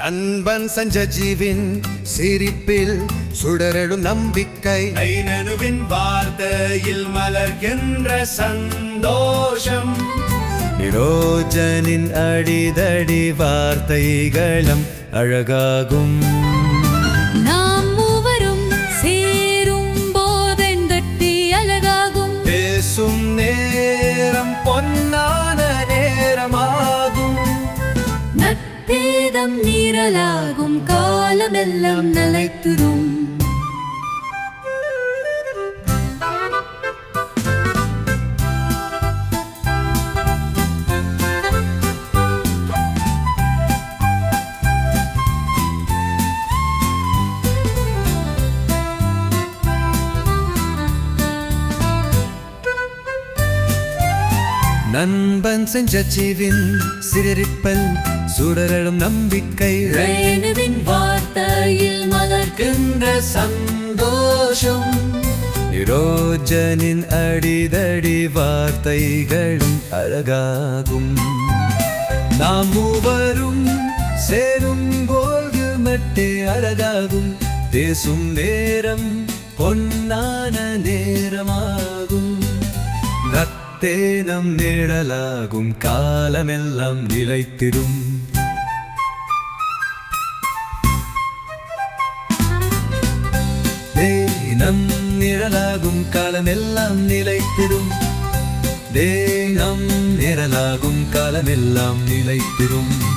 நண்பன் சஞ்சஜீவின் சிரிப்பில் சுடரெழும் நம்பிக்கை ஐநனுவின் வார்த்தையில் மலர்கின்ற சந்தோஷம் நிரோஜனின் அடிதடி வார்த்தைகளும் அழகாகும் நாம் மூவரும் சேரும் போதெந்தட்டி அழகாகும் பேசும் நேரம் பொன்னான நேரமாகும் நற்பேதம் நீரலாகும் காலமெல்லாம் நிலைத்திரும் நண்பன் செஞ்ச ஜீவின் சிரிப்பல் சுடரெழும் நம்பிக்கை ரேணுவின் வார்த்தையில் மலர்கின்ற சந்தோஷம் நிரோஜனின் அடிதடி வார்த்தைகளும் அழகாகும் நாம் மூவரும் சேரும் போது மட்டே அழகாகும் பேசும் நேரம் பொன்னான நேரமாகும் நத்தேனம் நிழலாகும் காலமெல்லாம் நிலைத்திடும் தேனம் நிழலாகும் காலமெல்லாம் நிலைத்திடும் தேனம் நிழலாகும் காலமெல்லாம் நிலைத்திடும்